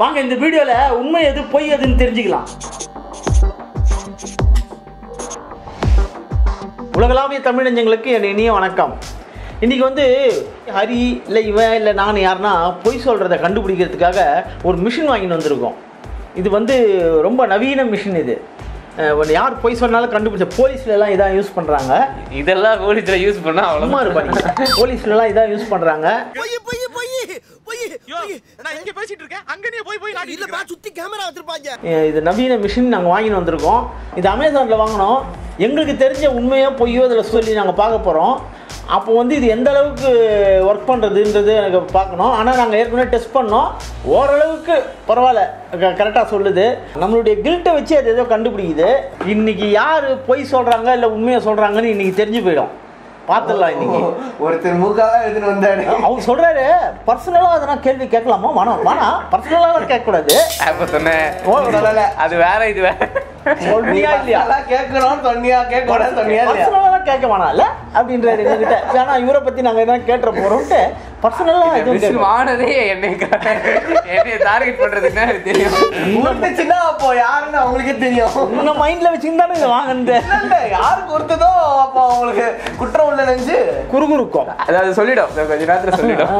வாங்க இந்த வீடியோல உண்மை எது பொய் எதுன்னு தெரிஞ்சுக்கலாம் உலகளாவிய தமிழஞ்சங்களுக்கு என் இனிய வணக்கம் இன்னைக்கு வந்து ஹரி இல்லை இவன் இல்லை நான் யாருன்னா பொய் சொல்கிறத கண்டுபிடிக்கிறதுக்காக ஒரு மிஷின் வாங்கிட்டு வந்திருக்கோம் இது வந்து ரொம்ப நவீன மிஷின் இது அஹ் ஒண்ணு யார் பொய் சொன்னாலும் கண்டுபிடிச்ச போலீஸ்ல எல்லாம் இதான் யூஸ் பண்ணுறாங்க இதெல்லாம் போலீஸ்ல யூஸ் பண்ணா சும்மா அவ்வளவு இருப்பாங்க போலீஸ்ல எல்லாம் இதான் யூஸ் பண்ணுறாங்க பொய் பொய் பொய் பொய் யோ, நான் இங்க பேசிட்டு இருக்கேன் அங்க நீ போய் போய் நாடி இல்லப்பா சுத்தி கேமரா வச்சிருப்பாங்க அஹ் இது நவீன மிஷின் நாங்கள் வாங்கிட்டு வந்திருக்கோம் இது அமேசானில் வாங்கினோம் எங்களுக்கு தெரிஞ்ச உண்மையோ பொய்யோ இதில் சொல்லி நாங்கள் பார்க்க போகிறோம் அப்போ வந்து இது எந்த அளவுக்கு ஒர்க் பண்ணுறதுன்றது எனக்கு பார்க்கணும் ஆனால் நாங்கள் ஏற்கனவே டெஸ்ட் பண்ணோம் ஓரளவுக்கு பரவாயில்ல கரெக்டாக சொல்லுது நம்மளுடைய கில்ட்டை வச்சு அது ஏதோ கண்டுபிடிக்குது இன்னைக்கு யார் பொய் சொல்கிறாங்க இல்லை உண்மையை சொல்கிறாங்கன்னு இன்னைக்கு தெரிஞ்சு போயிடும் பார்த்துடலாம் இன்னைக்கு ஒருத்தர் மூக்காக எடுத்துட்டு வந்தாரு அவர் சொல்கிறாரு பர்சனலாக அதெல்லாம் கேள்வி கேட்கலாமா வேணாம் வேணாம் பர்சனலாக கேட்கக்கூடாது அப்ப சொன்னேன் ஓ, சொல்லல. அது வேற இது வேற சொல்றியா இல்லையா அதெல்லாம் கேட்கணும் சொன்னியா கேட்கணும் சொன்னியா இல்லையா பர்சனலாக கேட்க வேணாம்ல அப்படின்றாரு எங்ககிட்ட வேணா இவரை பத்தி நாங்க என்ன கேட்டுற போறோம்ட்டு பர்சனலாக எதுவும் மிஷின் கேட்க வாங்கினதே என்னை என்னை டார்கெட் பண்றதுக்கு தான் எனக்கு தெரியும் கொடுத்துச்சுன்னா அப்போ யாருன்னு அவங்களுக்கே தெரியும் உங்க மைண்ட்ல வச்சுருந்தானே இதை வாங்கினது இல்ல, இல்ல யாரு கொடுத்ததோ அப்போ அவங்களுக்கு குற்றம் உள்ள நினைச்சு குறுகுறுக்கும் அதாவது சொல்லிடும் இந்த கொஞ்ச நேரத்துல சொல்லிடும்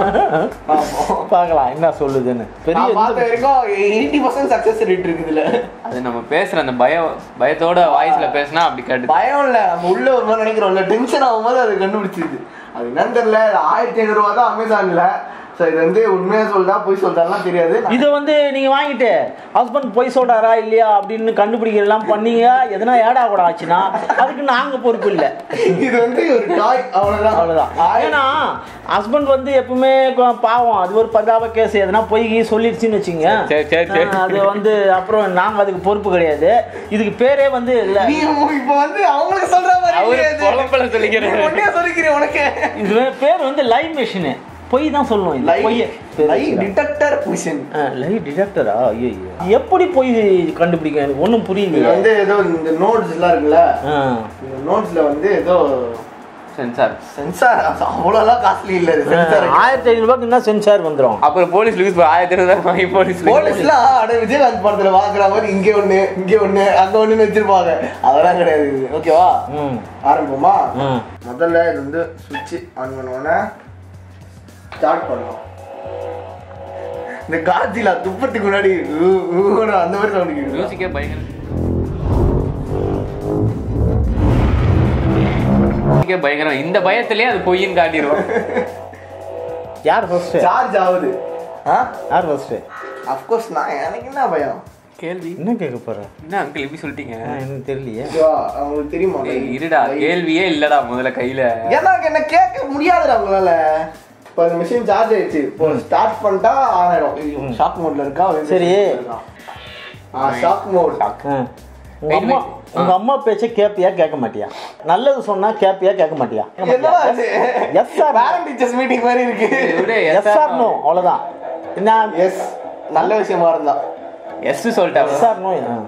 பார்க்கலாம் என்ன சொல்லுதுன்னு பெரிய நான் பார்த்த இந்த- வரைக்கும் எயிட்டி பர்சன்ட் சக்சஸ் ரேட் இருக்குது இதுல அது நம்ம பேசுற அந்த பயம் பயத்தோட வாய்ஸ்ல பேசினா அப்படி கேட்டு பயம் இல்ல நம்ம உள்ள ஒரு மாதிரி நினைக்கிறோம்ல டென்ஷன் ஆகும்போது அது கண்டுபிடிச்சிது அது என்னன்னு தெரியல ஆயிரத்தி ஐநூறு ரூபா தான் அமேசான்ல ஸோ இது வந்து உண்மையா சொல்றா போய் சொல்றாலாம் தெரியாது இதை வந்து நீங்க வாங்கிட்டு ஹஸ்பண்ட் பொய் சொல்றாரா இல்லையா அப்படின்னு கண்டுபிடிக்கிறதெல்லாம் பண்ணீங்க எதனா ஏடா கூட ஆச்சுன்னா அதுக்கு நாங்க பொறுப்பு இல்லை இது வந்து ஒரு டாய் அவ்வளவுதான் அவ்வளவுதான் ஆயிரம் ஏன்னா ஹஸ்பண்ட் வந்து எப்பவுமே கொ- பாவம் அது ஒரு பரிதாப கேஸ் எதனா பொய் கீய் சொல்லிடுச்சுன்னு வச்சுங்க சரி, சரி, சரி. அது வந்து அப்புறம் நாங்க அதுக்கு பொறுப்பு கிடையாது இதுக்கு பேரே வந்து இல்ல நீ இப்ப வந்து அவங்களுக்கு சொல்ற மாதிரி அவரு கிடையாது. பொழப்புல சொல்லிக்கிறாரு. நீ உடனே சொல்லிக்கிறேன் உனக்கு இது பேர் வந்து லைவ் மிஷின் பொய் தான் சொல்லணும் இது பொய் லை டிடெக்டர் மிஷின் லைவ் டிடெக்டரா ஐயோ எப்படி பொய் கண்டுபிடிக்க எனக்கு ஒன்றும் இது புரியலையே வந்து ஏதோ இந்த நோட்ஸ் எல்லாம் இருக்குல்ல ஆ. இந்த நோட்ஸ்ல வந்து ஏதோ சென்சார் சென்சார் அவ்வளோலாம் காஸ்ட்லி இல்ல இது சென்சார் ஆயிரத்தி ஐநூறுபாய்க்கு என்ன சென்சார் வந்துடும் அப்புறம் போலீஸ் யூஸ் ஆயிரத்தி இருபது வாங்கி போலீஸ் போலீஸ்லாம் அட விஜயகாந்த் படத்துல வாங்குற மாதிரி இங்க ஒண்ணு இங்க ஒண்ணு அங்க ஒண்ணுன்னு வச்சிருப்பாங்க அதெல்லாம் கிடையாது இது ஓகேவா ம் ஆரம்பிப்போமா ம் முதல்ல இது வந்து சுவிட்ச் ஆன் பண்ணோன்னே ஸ்டார்ட் பண்ணோம் இந்த காஜிலா துப்பத்துக்கு முன்னாடி ஊ, ஊன்னு அந்த மாதிரி சவுண்ட் கேக்குது மியூசிக்கே பயங்கர மியூசிக்கே பயங்கரம் இந்த பயத்திலே அது பொய்ன்னு காட்டிடுவோம் யார் ஃபர்ஸ்ட் சார்ஜ் ஆகுது ஆ யார் ஃபர்ஸ்ட் அஃப்கோர்ஸ் நான் எனக்கு என்ன பயம் கேள்வி என்ன கேட்க போற என்ன அங்கிள் இப்படி சொல்லிட்டீங்க எனக்கு தெரியலையே ஓகேவா? அவங்களுக்கு தெரியுமா ஏய், இருடா கேள்வியே இல்லடா முதல்ல கையில எனக்கு என்ன கேட்க முடியாதுடா உங்களால இப்போ அந்த மிஷின் சார்ஜ் ஆயிடுச்சு இப்போ ஸ்டார்ட் பண்ணிட்டா ஆன் ஆயிடும் ஷாக் மோட்ல இருக்கா சரி. ஷாக் மோட் ஆ. உங்க அம்மா உங்க அம்மா பேச்ச கேப்பியா கேட்க மாட்டியா நல்லது சொன்னா கேப்பியா கேட்க மாட்டியா என்னடா அது yes sir parent teachers meeting மாதிரி இருக்கு விடு, yes yes or sir no no? அவ்வளவுதான் என்ன எஸ் நல்ல விஷயமா இருந்தா எஸ் சொல்லிட்டா எஸ் சார் நோ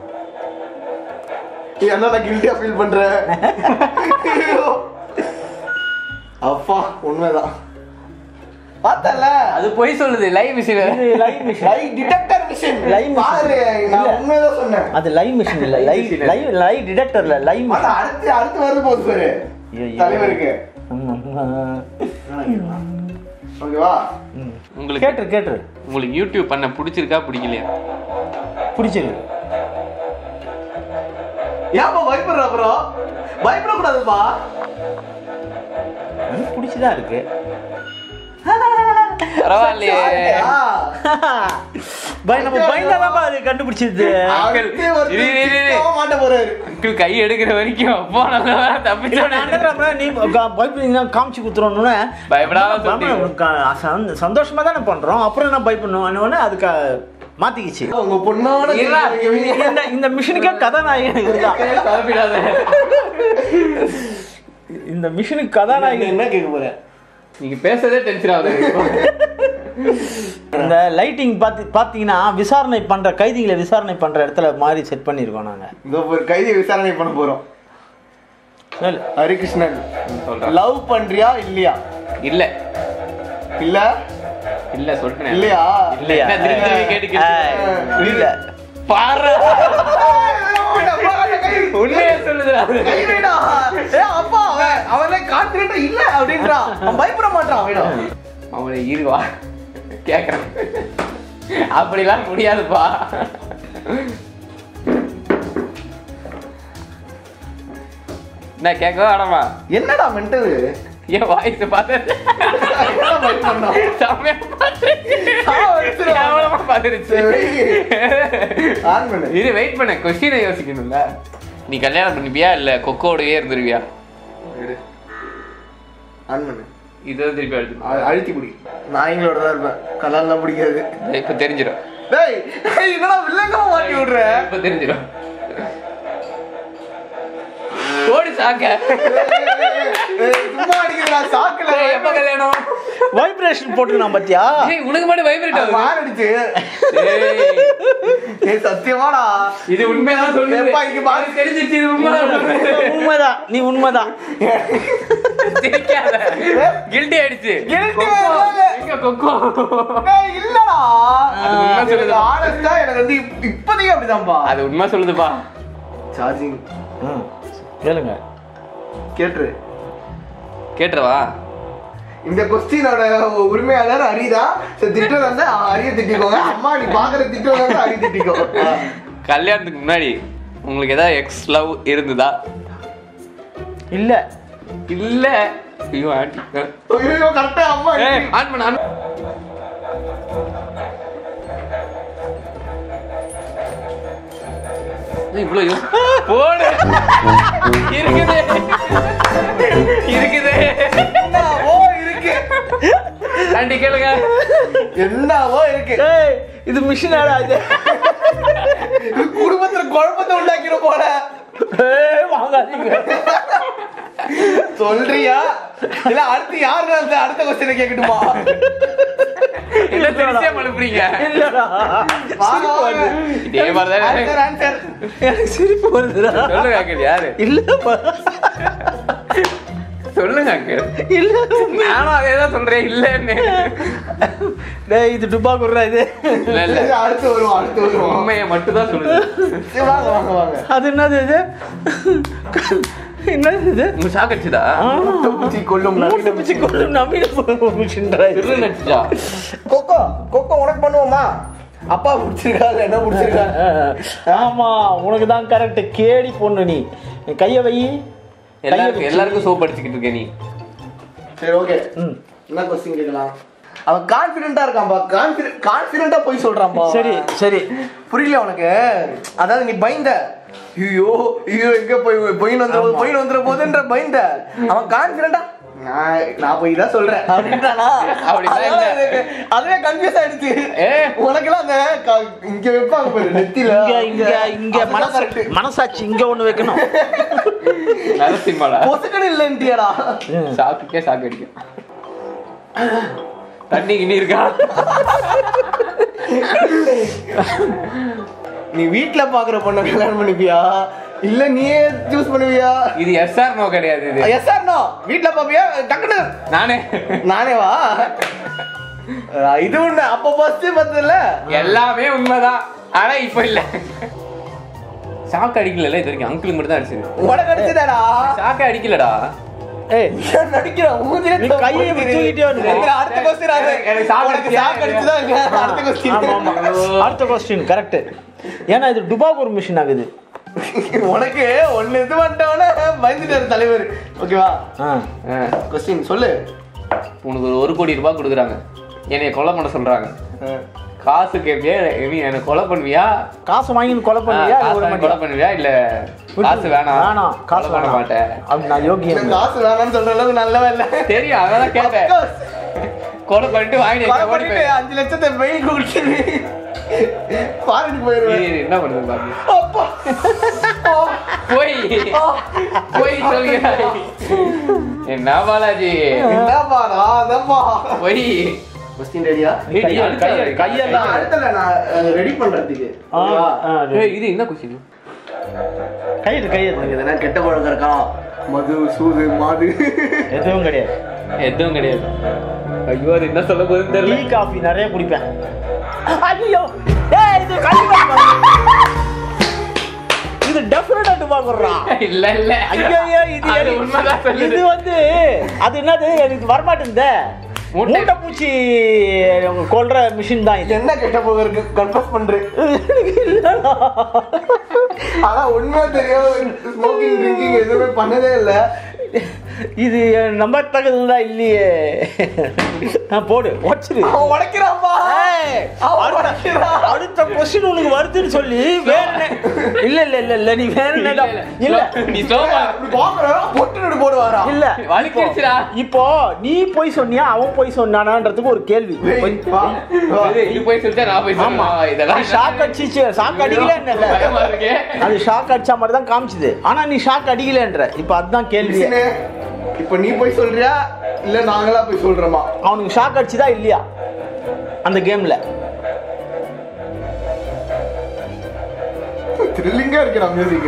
நீ என்ன நான் கில்ட்டியா ஃபீல் பண்ற ஐயோ. அப்பா உண்மைதான் பார்த்தல அது பொய் சொல்லுது லைவ் மிஷின் இது live machine lie detector machine Live machine. பாரு நான் இல்ல. உண்மைதான் சொன்னேன் அது லைவ் மிஷின் இல்ல லைவ் லைவ் லைவ் டிடெக்டர்ல லைவ் அது அடுத்து அடுத்து வருது போகுது பாரு தலைவருக்கு ஓகேவா உங்களுக்கு கேட்டுரு கேட்டுரு உங்களுக்கு யூடியூப் பண்ண பிடிச்சிருக்கா பிடிக்கலையா பிடிச்சிருக்கு ஏன்பா பயப்படுற அப்புறம் பயப்படக்கூடாதுப்பா எனக்கு பிடிச்சிதான் இருக்கு பரவாயில்லையே பய நம்ம பயந்தாதான் அது கண்டுபிடிச்சது Uncle, இரு, இரு, இரு, இரு. மாட்ட போறாரு அங்கிள் கை எடுக்கிற வரைக்கும் அப்பா நல்லா இல்ல, நான் தப்பிச்சோட என்னங்கிறப்ப நீ க- பயப்படுறீங்கன்னா காமிச்சு குத்துறோன்னு பயப்படாம சொல்லிட்டீங்க. சந்தோஷமா தானே பண்றோம் அப்புறம் என்ன பயப்படணும் அதுக்கு மாத்திக்கிச்சு உங்க பொண்ணோட இருடா. இந்த இந்த மிஷினுக்கே கதாநாயகன் இவர்தான். குழப்பிடாத. இந்த மிஷினுக்கு கதாநாயகன் என்ன கேட்க போற நீங்க பேசுறதே டென்ஷன் ஆகுது இந்த லைட்டிங் பார்த்து பார்த்தீங்கன்னா விசாரணை பண்ற கைதிகளை விசாரணை பண்ற இடத்துல மாதிரி செட் பண்ணியிருக்கோம் நாங்க இந்த ஒரு கைதி விசாரணை பண்ண போறோம் சொல்லு. ஹரிகிருஷ்ணன் சொல்றேன் லவ் பண்றியா இல்லையா இல்ல இல்ல இல்ல சொல்றேன் இல்லையா இல்லையா என்ன திருப்பி திருப்பி கேட்டு கேட்டு ஆ, இல்ல பாரு உண்மையை சொல்லுதுடா கை வைடா. ஏய், அப்பா, அவன் அவனே confident ஆ இல்ல அப்படின்றான். அவன் பயப்பட மாட்டான் அவன். அவனை ஈடுவா கேக்குறேன் அப்படிலாம் முடியாதுப்பா நான் கேட்கவே வேணாமா என்னடா மென்டல் என் வாய்ஸ் பார்த்து என்னடா பயப்படணும்? செம்மையா பார்த்துருச்சு. கேவலமா பார்த்துருச்சு. ஆன் பண்ணு. இரு வெயிட் பண்ண கொஸ்டினை யோசிக்கணும்ல நீ கல்யாணம் பண்ணிப்பியா இல்ல கொக்கோடவே இருந்துருவியா எடு. ஆன் பண்ணு. இதை திருப்பி அழுத்து அ- அழுத்தி பிடி நாய்ங்களோட தான் இருப்பேன் கலால்லாம் பிடிக்காது இப்ப தெரிஞ்சிடும் டேய் டேய், என்னடா வில்லங்கமா மாட்டி விடுற இப்ப தெரிஞ்சிடும் ஓடி சாக்க ஏய், சும்மா அடிக்கிறா சாக்குல ஏய், எப்ப கல்யாணம் வைப்ரேஷன் போட்டுக்கலாம் பாத்தியா ஏய், உனக்கு மட்டும் வைப்ரேட் ஆகுது மாரடிச்சு ஏய், ஏய் சத்தியமாடா இது உண்மைதான் சொல்லுது எப்பா, இங்க பாரு. எனக்கு தெரிஞ்சிச்சு இது உண்மைதான் சொல்லுது. உண்மைதான் நீ உண்மைதான் சிரிக்காத கில்ட்டி ஆயிடுச்சு Guilty கொக்கோ. ஆயிடாத. எங்க கொக்கோ டேய் இல்லடா அது உண்மை சொல்லுது. ஆனஸ்டா எனக்கு வந்து இப்ப- இப்போதைக்கு அப்படிதான்பா அது உண்மை சொல்லுதுப்பா சார்ஜிங் ம், கேளுங்க கேட்டுரு கேட்டுறவா இந்த கொஸ்டினோட உரிமையாளர் ஹரிதா சரி திட்டம் வந்து ஹரிய திட்டிக்கோங்க அம்மா நீ பாக்குற திட்டம் வந்து ஹரி திட்டிக்கோ கல்யாணத்துக்கு முன்னாடி உங்களுக்கு ஏதாவது எக்ஸ் லவ் இருந்ததா இல்ல இல்ல ஐயோ ஆண்டி ஐயோ கரெக்டா அம்மா ஏய், ஆன் பண்ணு ஆன் ஏய், இவ்வளோ யோ- போடு இருக்குது இருக்குது என்னவோ இருக்கு ஆண்டி கேளுங்க என்னவோ இருக்கு ஏய் இது மிஷின் ஆடா இது இது குடும்பத்துல குழப்பத்தை உண்டாக்கிற போல ஏய் வாங்காதீங்க சொல்றியா இல்ல அடுத்து யாரு அந்த அடுத்த கொஸ்டினை கேட்கட்டுமா என்ன தெரிஞ்சே அனுப்புறீங்க இல்லடா வாங்க, வாங்க. இதே மாதிரிதான் Answer, answer. எனக்கு சிரிப்பு வருதுடா சொல்லுங்க அங்கிள் யாரு இல்லப்பா சொல்லுங்க அங்கிள் இல்ல நானும் அதே தான் சொல்றேன் இல்லன்னு டேய் இது டுபா குடுறா இது இல்ல இல்ல சரி, அடுத்து வருவோம் அடுத்து வருவோம் உண்மையை மட்டும் தான் சொல்லுது சரி, வாங்க வாங்க வாங்க அது என்னது இது என்னது இது உங்க ஷாக் அடிச்சுதா பூச்சி கொல்லும் மூட்டை பிச்சு கொண்டு நவீன மிஷின்டா இது திருடன் அடிச்சுதா கொக்கோ கொக்கோ உனக்கு பண்ணுவோமா அப்பா பிடிச்சிருக்கா இல்ல என்ன பிடிச்சிருக்கா ஆமா உனக்கு தான் கரெக்ட் கேடி பொண்ணு நீ நீ கைய வை எல்லாருக்கும் எல்லாருக்கும் சோப் அடிச்சுக்கிட்டு இருக்க நீ சரி ஓகே ம். என்ன கொஸ்டின் கேட்கலாம் அவன் கான்ஃபிடென்ட்டா இருக்கான்பா கான்ஃபிடென்ட் கான்ஃபிடென்ட்டா போய் சொல்றான்பா சரி சரி புரியல உனக்கு அதாவது நீ பயந்த ஐயோ ஐயோ எங்க போய் பொயின் வந்துற போது பொயின் வந்துற போதுன்ற பயந்த அவன் கான்ஃபிடென்ட்டா நான் நான் போய் தான் சொல்றேன் அப்படின்றானா அப்படிலாம் இல்ல. அதனால எனக்கு அதுவே கன்ஃபியூஸ் ஆயிடுச்சு ஏ. உனக்கெல்லாம் அந்த க- இங்க வைப்பாங்க பாரு நெத்தில இங்க இங்க இங்க அதுதான் மனசு correct. மனசாட்சி இங்க ஒண்ணு வைக்கணும் நரசிம்மாடா பொசுக்கடு இல்லைன்ட்டியாடா சாக்குக்கே சாக்கு அடிக்கும் தண்ணி கிண்ணி இருக்கா நீ வீட்ல பாக்குற பொண்ணை கல்யாணம் பண்ணிப்பியா இல்ல நீயே சூஸ் பண்ணுவியா இது எஸ்ஆர் நோ கிடையாது இது எஸ் ஆர் நோ வீட்ல பாப்பியா டக்குனு நானே நானே வா அஹ் இது ஒண்ணு அப்ப ஃபர்ஸ்ட் பார்த்ததுல எல்லாமே உண்மைதான் ஆனா இப்ப இல்ல சாக்கு அடிக்கல இது வரைக்கும் அங்கிள் மட்டும் தான் அடிச்சது உனக்கு அடிச்சதாடா சாக்கு அடிக்கலடா ஏய் நடிக்கிறான் மூஞ்சிலே நீ கையை இப்படி தூக்கிட்டே வந்து சரி, அடுத்த கொஸ்டின் அது எனக்கு சாக்கு உனக்கு அடிச்சியா சாக்கு அடிச்சுதா இல்லையா அடுத்த ஆமா கொஸ்டின் ஆமா அடுத்த கொஸ்டின் கரெக்ட் ஏன்னா இது டுபாகூர் மிஷின் ஆகுது உனக்கு ஒண்ணு இது பண்ணிட்டவன பயந்துட்டாரு தலைவர் ஓகேவா ஆ ஆ, கொஸ்டின் சொல்லு உனக்கு ஒரு ஒரு கோடி ரூபாய் கொடுக்குறாங்க என்னைய கொலை பண்ண சொல்றாங்க காசு கேட்பியா நீ என்ன கொலை பண்ணுவியா காசு வாங்கி கொலை ஆ, பண்ணுவியா காசு இல்ல விட வாங்கி கொலை மாட்டியா? பண்ணுவியா இல்ல காசு வேணாம் வேணாம் காசு கொலை பண்ண வேணாம் மாட்டேன் அப்படி நான் யோகியம் காசு வேணாம்னு சொல்ற அளவுக்கு நல்லவன் இல்ல தெரியும் அதான் கேட்டேன் Of course. கொலை பண்ணிட்டு வாங்கி கொலை ஓடி பண்ணிட்டு போய் அஞ்சு லட்சத்தை வெயில் குடிச்சு பாருங்க போயிருவேன் என்ன பண்ணுது பாரு அப்பா போய் போய் சொல்கிறாய் என்ன பாலாஜி என்னப்பா நான் அதான்ப்பா போய் கொஸ்டின் ரெடியா ஏய், அடுத்த- கையை- கையெல்லாம் அடுத்தல நான் ரெடி பண்றதுக்கு ஆ, ஓகேவா? ஆ, ஏய், இது என்ன கொஸ்டின் கையெடு கையெடு உனக்கு எதனா கெட்ட பழக்கம் இருக்கா மது சூது மாது எதுவும் கிடையாது எதுவும் கிடையாது ஐயோ அது என்ன சொல்ல போகுதுன்னு டீ தெரியல காஃபி நிறைய குடிப்பேன் ஐயோ ஏய் இது கண்டிப்பா இது டெஃபினட்டா டுபாக்குறான் இல்ல இல்ல ஐயோ இது அது எனக்கு- உண்மைதான் சொல்லுது. இது வந்து அது என்னது எனக்கு வரமாட்டேங்குதே மூட்டை- மூட்டை பூச்சி கொல்ற மிஷின் தான் இது என்ன கெட்ட போக இருக்கு கன்ஃபர்ஸ் பண்றேன் ஆனா உண்மையா தெரியாம ஸ்மோக்கிங் ட்ரிங்கிங் எதுவுமே பண்ணதே இல்ல இது நம்பத்தக்கதுதான் இல்லையே ஆ, போடு உடச்சிரு அவன் உடைக்கிறான்பா ஏய், அவன் அடுத்த- உடைக்கிறான். அடுத்த கொஸ்டின் உனக்கு வருதுன்னு சொல்லி வேற என்ன- இல்ல இல்ல இல்ல இல்ல நீ வேற இல்ல, என்ன- இல்ல. இல்ல நீ ஸ்லோவா அப்படி பாக்குறான் பொட்டு போடுவாரா இல்ல வலிக்கிடுச்சுடா. இப்போ நீ போய் சொன்னியா அவன் போய் சொன்னானான்றதுக்கு ஒரு கேள்வி வெய், வா, வா. இது போய் சொல்லிட்டா நான் போய் ஆமா சொல்லணும் இதெல்லாம் ஷாக் அடிச்சிச்சு ஷாக் அடிக்கல என்ன பயமா இருக்கு அது ஷாக் அடிச்ச மாதிரி தான் காமிச்சுது ஆனா நீ ஷாக் அடிக்கலன்ற இப்ப அதுதான் கேள்வி மிஷினே, இப்ப நீ போய் சொல்றியா இல்ல நாங்களா போய் சொல்றோமா அவனுக்கு ஷாக் அடிச்சுதா இல்லையா அந்த கேம்ல த்ரில்லிங்கா இருக்கிற மியூசிக்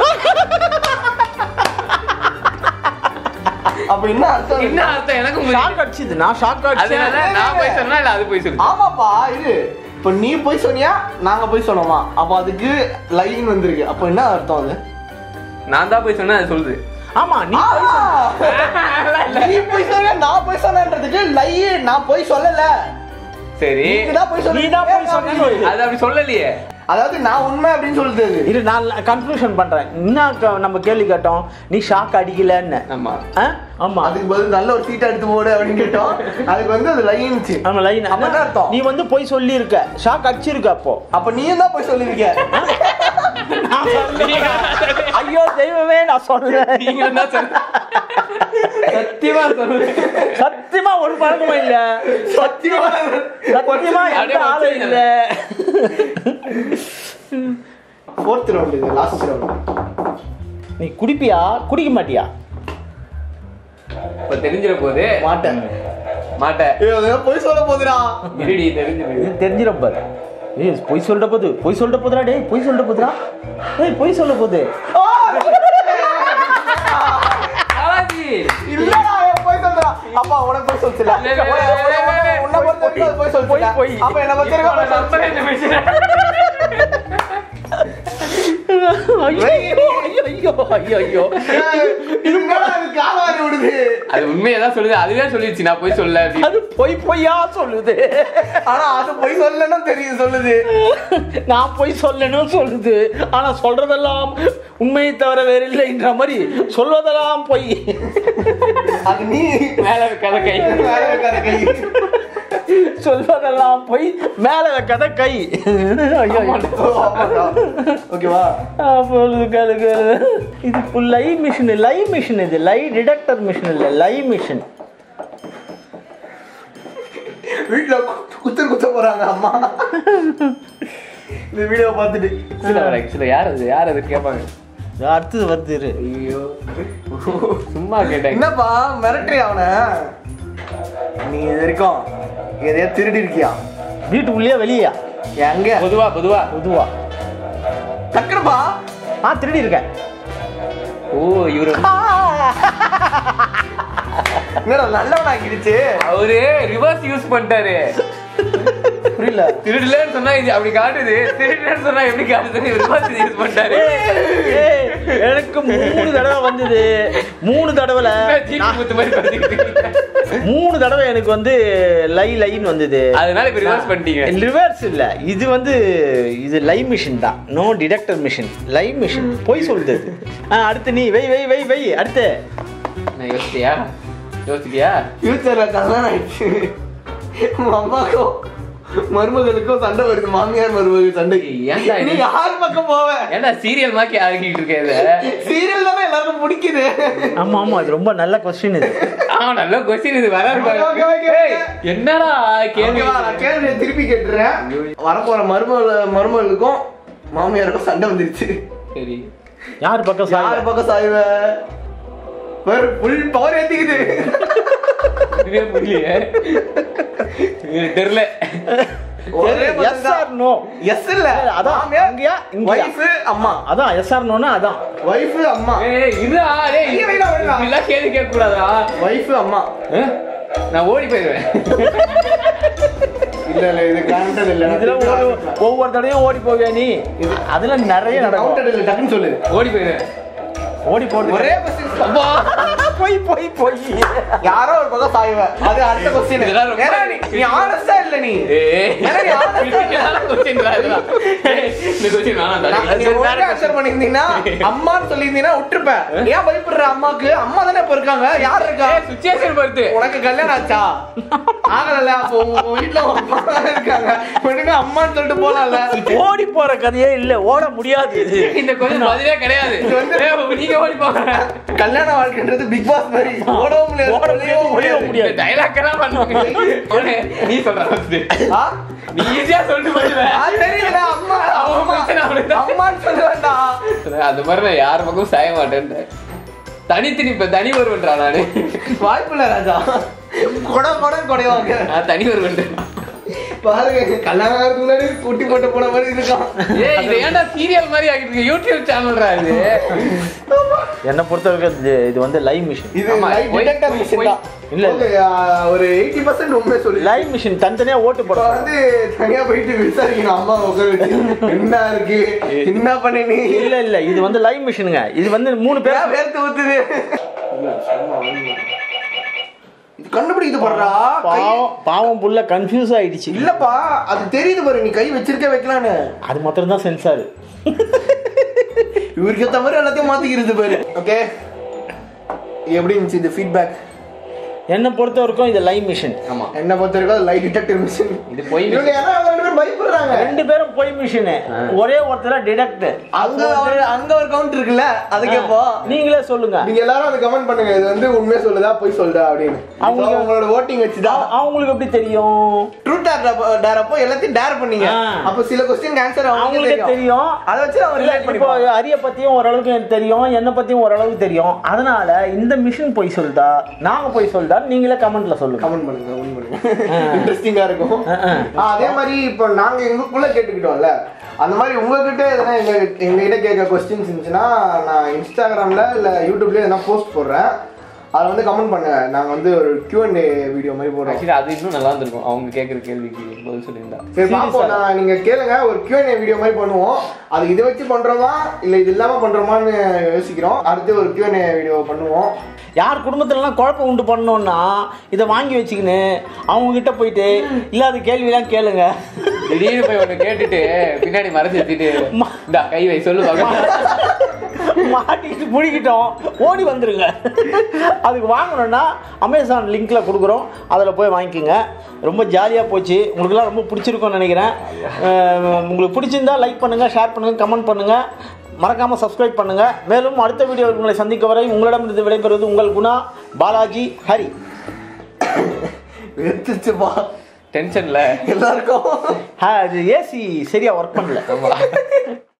அப்ப என்ன அர்த்தம் என்ன அர்த்தம் எனக்கு புரியல. ஷாக் அடிச்சுது நான் ஷாக் அதனால அடிச்சேன் நான் போய் சொன்னா இல்ல அது போய் சொல்லு ஆமாப்பா இது இப்ப நீ போய் சொன்னியா நாங்க போய் சொன்னோமா அப்ப அதுக்கு லைன் வந்திருக்கு அப்ப என்ன அர்த்தம் அது நான் தான் போய் சொன்னா அது சொல்லுது ஆமா நீ போய் சொன்ன. நீ போய் சொன்ன நான் போய் சொன்னன்றதுக்கு லை நான் போய் சொல்லல சரி நீங்க தான் போய் நீ தான் போய் சொன்ன. அது அப்படி சொல்லலையே அதாவது நான் உண்மை அப்படின்னு சொல்லுது அது. இரு நான் கன்க்ளூஷன் பண்றேன் என்ன க- நம்ம கேள்வி கேட்டோம் நீ ஷாக் அடிக்கலன்னு ஆமா ஆ? ஆமா அதுக்கு பதில் நல்ல ஒரு சீட் எடுத்து போடு அப்படின்னு கேட்டோம் அதுக்கு வந்து அது லைன்ச்சு ஆமா லைன் அப்ப என்ன அர்த்தம்? நீ வந்து போய் சொல்லி இருக்க ஷாக் அடிச்சிருக்க அப்போ அப்ப நீயும் தான் போய் சொல்லிருக்க நான் சொல்லல. ஐயோ தெய்வமே நான் சொல்றேன் நீங்க என்ன சொல்ல சத்தியமா சொல்லு சத்தியமா ஒரு பழக்கமும் இல்ல சத்தியமா சத்தியமா எந்த அப்படியே ஆளும் வச்சிருங்க. இல்ல ஃபோர்த் ரவுண்ட் இது லாஸ்ட் ரவுண்ட் நீ குடிப்பியா குடிக்க மாட்டியா இப்ப தெரிஞ்சிட போது மாட்டேன் மாட்டேன் ஏய் அதெல்லாம் போய் சொல்ல போதுடா இருடி தெரிஞ்சிடு இது தெரிஞ்சிடும் பாரு ஏய் பொய் சொல்ற போது பொய் சொல்ற போதுடா டேய் பொய் சொல்ற போதுடா ஏய் பொய் சொல்ல போது இல்லடா அவன் போய் சொல்றா அப்பா உனக்கு போய் சொல்லுல இல்ல, இல்ல, இல்ல, இல்ல, இல்ல, இல்ல. உன்னை பொறுத்த வரைக்கும் அது போய் சொல்லுல போய், போய். அப்ப என்ன பொறுத்த வரைக்கும் அவன் ஐயோ ஐயோ ஐயோ ஐயோ ஐயோ இது என்னடா இது காலாரி விடுது அது உண்மையை தான் சொல்லுது அதுவே சொல்லிடுச்சு நான் போய் சொல்ல அப்படின்னு. அது பொய் பொய்யா சொல்லுது ஆனா அது போய் சொல்லணும்னு தெரியும் சொல்லுது நான் போய் சொல்லணும் சொல்லுது ஆனா சொல்றதெல்லாம் உண்மையை தவிர வேற இல்லைன்ற மாதிரி சொல்வதெல்லாம் பொய் அது நீ மேல இருக்காத கை வேற இருக்காத கை சொல்வதெல்லாம் பொய் மேல வைக்காத கை ஐயோ ஓகேவா அப்பொழுது கழுகு இது லை மிஷின் லை மிஷின் இது லை டிடெக்டர் மிஷின் இல்ல லை மிஷின் வீட்டுல குத்து குத்த போறாங்க அம்மா இந்த வீடியோ பார்த்துட்டு சில சில யார் அது யார் அது கேட்பாங்க அடுத்தது வருது இரு. ஐயோ சும்மா கேட்டேன் என்னப்பா மிரட்டுறியா அவனை நீ இது வரைக்கும் எதையா திருடி இருக்கியா வீட்டுக்குள்ளேயே வெளியா எங்க பொதுவா பொதுவா பொதுவா டக்குனுப்பா ஆ திருடி இருக்கேன் ஓ இவரு என்னடா நல்லவன் ஆக்கிடுச்சு அவரு ரிவர்ஸ் யூஸ் பண்ணிட்டாரு புரியல திருடலன்னு சொன்னா இது அப்படி காட்டுது திருடலன்னு சொன்னா எப்படி காட்டுது ரிவர்ஸ் யூஸ் பண்ணிட்டாரு ஏய், எனக்கு மூணு தடவை வந்தது மூணு தடவைல சீட்டு நான்- குத்து மாதிரி பண்ணிக்கிட்டு இருக்கீங்க. மூணு தடவை எனக்கு வந்து லை லைன் வந்தது அதனால இப்ப ரிவர்ஸ் பண்ணிட்டீங்க ரிவர்ஸ் இல்ல இது வந்து இது லை மிஷின் தான் no detector machine lie machine போய் சொல்லுது அது. ஆ, அடுத்து நீ வை வை வை வை அடுத்து நான் யோசிச்சியா யோசிச்சியா ஃபியூச்சர்ல கல்யாணம் ஆயிடுச்சு உங்க அம்மாக்கும் மருமகளுக்கும் சண்டை வருது மாமியார் மருமகள் சண்டை ஏன்டா இது? நீ யார் பக்கம் போவ ஏன்டா சீரியல் மாக்கி ஆகிட்டு இருக்கேன் சீரியல் தானே எல்லாருக்கும் பிடிக்குது ஆமா ஆமா இது ரொம்ப நல்ல கொஸ்டின் இது ஆ நல்ல கொஸ்டின் இது வர Okay, okay, okay. ஏய், என்னடா கேள்வி ஓகேவா நான் கேள்வியை திருப்பி கேட்டுறேன் வரப்போற மருமகள் மருமகளுக்கும் மாமியாருக்கும் சண்டை வந்துருச்சு சரி யார் பக்கம் யார் சாய் பக்கம் சாய்வ வேற ஃபுல் பவர் ஏத்திக்குது இதுவே புரியலையே இது தெரியல ஒரே எஸ் ஆர் நோ எஸ் இல்ல அதான் மாமியார் இங்கயா இங்கயா வைஃப் அம்மா அதான் எஸ் ஆர் நோனா அதான் வைஃப் அம்மா ஏய் இதுடா டேய் ஐயா, வைடா, வைடா. இப்படிலாம் கேள்வி கேட்க கூடாதா வைஃப் அம்மா நான் ஓடி போயிடுவேன் இல்ல இல்ல இது கவுண்டட் இல்ல இதுல ஒரு- ஒவ்வொரு தடவையும் ஓடி போவியா நீ இது அதுல நிறைய நடக்கும் கவுண்டட் இல்ல டக்குன்னு சொல்லு ஓடி போயிடுவேன் ஓடி போறது ஒரே கொஸ்டின் அப்பா போய் போய் போய் யாரோ ஒரு பக்கம் சாய்வ அது அடுத்த கொஸ்டின் இதெல்லாம் ரொம்ப- ஏன்னா நீ- நீ ஆனஸ்டா இல்ல நீ ஏய் ஏன்னா நீ honest ஆ இல்ல. இதுக்கான question டா இதெல்லாம். ஏய், இந்த question வேணாம் நான் தம்பி. நீ ஒழுங்கா answer பண்ணியிருந்தீங்கன்னா, அம்மான்னு சொல்லியிருந்தீங்கன்னா விட்டுருப்பேன். ஏன் பயப்படுற அம்மாக்கு? அம்மா தானே இப்ப இருக்காங்க. யார் இருக்கா? ஏய், situation பொறுத்து. உனக்கு கல்யாணம் ஆச்சா? ஆகலைல்ல, அப்போ உங்க வீட்டுல உங்க அம்மா தானே இருக்காங்க. விடுங்க, அம்மான்னு சொல்லிட்டு போலாம்ல. ஓடி போற கதையே இல்ல ஓட முடியாது இது இந்த question பதிலே கிடையாது. இது வந்து- ஏய், நீங்க ஓடி போங்க. கல்யாண வாழ்க்கைன்றது பிக் பாஸ் மாதிரி ஓடவும் முடியாது ஓட ஒளியவும் முடியாது, இந்த முடியாது. dialogue எல்லாம் பண்ணுங்க. அவனே, நீ சொல்ற first. ஆ? நீ ஈஸியா சொல்லிட்டு போயிடுவ. ஆ, தெரியுதுடா, அம்மா அவன் அம்மா. பிரச்சனை அவனுக்குதான். அம்மான்னு சொல்லுவேன்டா. அது மாதிரி நான் யார் பக்கமும் சாய மாட்டேன் தனித்து நிப்ப தனி ஒருவன்றா நானு வாய்ப்பில்ல ராஜா கொடை கொடை கொடைவாங்க நான் தனி ஒருவன் பாருங்க கல்யாணம் ஆகிறதுக்கு முன்னாடி குட்டி போட்டு போன மாதிரி இருக்கான் ஏய் இது ஏன்டா சீரியல் மாதிரி ஆகிட்டு இருக்கு யூடியூப் சேனல்ரா இது என்னை பொறுத்த வரைக்கும் இது- இது வந்து லைவ் மிஷின் இது ஆமா, லைவ் போய்- டிடெக்டர் போய்- மிஷின் தான் இல்ல, இல்ல ஒரு 80% உண்மை சொல்லி லைவ் மிஷின் தனித்தனியா ஓட்டு இப்ப போடுறோம் வந்து தனியா போயிட்டு விசாரிக்கணும் அம்மா உட்கார வச்சு என்ன இருக்கு என்ன பண்ணி நீ இல்ல இல்ல இது வந்து லைவ் மிஷினுங்க இது வந்து மூணு பேர் ஏன் வேர்த்து ஊத்துது இது கண்டுபிடிக்குது பாருடா கை- பாவம் பாவம் புள்ள கன்ஃபியூஸ் ஆயிடுச்சு இல்லப்பா அது தெரியுது பாரு நீ கை வச்சிருக்க வைக்கலான்னு அது மாத்திரம் தான் சென்சார் இவருக்கு ஏத்த மாதிரி எல்லாத்தையும் மாத்திக்கிறது பாரு ஓகே எப்படி இருந்துச்சு இது ஃபீட்பேக் என்னை பொறுத்த வரைக்கும் இது லைவ் மிஷின் ஆமா என்ன பொறுத்த வரைக்கும் லைட் டிடெக்டர் மிஷின் இது பொய் இவங்க யாரோ அவங்க ரெண்டு பேரும் பயப்படுறாங்க ரெண்டு பேரும் பொய் மிஷினு ஒரே ஒருத்தர டிடெக்ட் அங்க ஒரு அங்க ஒரு கவுண்ட் இருக்குல்ல அது கேப்போம் நீங்களே சொல்லுங்க நீங்க எல்லாரும் அதை கமெண்ட் பண்ணுங்க இது வந்து உண்மையை சொல்லுதா போய் சொல்லுதா அப்படின்னு அவங்களுக்கு- அவங்க உங்களோட ஓட்டிங் வச்சுதான் அவ- அவங்களுக்கு எப்படி தெரியும் ட்ரூத் டேர் அப்போ எல்லாத்தையும் டேர் பண்ணீங்க ஆ. அப்போ சில கொஸ்டின் ஆன்சர் அவங்களுக்கு அவங்களுக்கு தெரியும் அதை வச்சு அவங்க இல்ல, ரிலேட் இப்போ பண்ணிப்பாங்க அரிய பத்தியும் ஓரளவுக்கு எனக்கு தெரியும் என்ன பத்தியும் ஓரளவுக்கு தெரியும் அதனால இந்த மிஷின் போய் சொல்லுதா நாங்க போய் சொல்லுதா நீங்களே கமெண்ட்ல சொல்லுங்க கமெண்ட் பண்ணுங்க கமெண்ட் பண்ணுங்க இன்ட்ரெஸ்டிங்கா இருக்கும் ஆ, ஆ. ஆ, அதே மாதிரி இப்போ நாங்க எங்களுக்குள்ள கேட்டுக்கிட்டோம்ல அந்த மாதிரி உங்ககிட்ட எதனா எங்க எங்ககிட்ட கேட்க கொஸ்டின்ஸ் இருந்துச்சுன்னா நான் இன்ஸ்டாகிராம்ல இல்ல யூடியூப்ல எதனா போஸ்ட் போடுறேன் அதை வந்து கமெண்ட் பண்ணுங்க நாங்க வந்து ஒரு Q&A வீடியோ மாதிரி போடுறோம் ஆக்சுவலி அது இன்னும் நல்லா இருந்திருக்கும் அவங்க கேட்குற கேள்விக்கு பதில் சொல்லியிருந்தா சரி பாப்போம் நான் நீங்க கேளுங்க ஒரு Q&A வீடியோ மாதிரி பண்ணுவோம் அது இதை வச்சு பண்றோமா இல்ல இது இல்லாம பண்றோமான்னு யோசிக்கிறோம் அடுத்து ஒரு Q&A வீடியோ பண்ணுவோம் யார் குடும்பத்துலலாம் குழப்பம் உண்டு பண்ணோம்னா இதை வாங்கி வச்சுக்கின்னு அவங்க கிட்ட போயிட்டு இல்லாத கேள்விலாம் கேளுங்க திடீர்னு போய் ஒன்று கேட்டுட்டு பின்னாடி மறைச்சு வச்சுட்டு இந்தா கை வை சொல்லு பார்க்கலாம் மாட்டிக்கிட்டு பிடிக்கிட்டோம் ஓடி வந்துருங்க அதுக்கு வாங்கணும்னா அமேசான் லிங்க்ல கொடுக்குறோம் அதில் போய் வாங்கிக்கோங்க ரொம்ப ஜாலியாக போச்சு உங்களுக்குலாம் ரொம்ப பிடிச்சிருக்கும்னு நினைக்கிறேன் அஹ் உங்களுக்கு பிடிச்சிருந்தா லைக் பண்ணுங்கள் ஷேர் பண்ணுங்கள் கமெண்ட் பண்ணுங்கள் மறக்காமல் சப்ஸ்கிரைப் பண்ணுங்கள் மேலும் அடுத்த வீடியோ உங்களை சந்திக்க வரை உங்களிடமிருந்து விடைபெறுவது உங்கள் குணா பாலாஜி ஹரி வெத்துச்சுப்பா டென்ஷன்ல எல்லாருக்கும் அது ஏசி சரியாக ஒர்க் பண்ணல ஆமா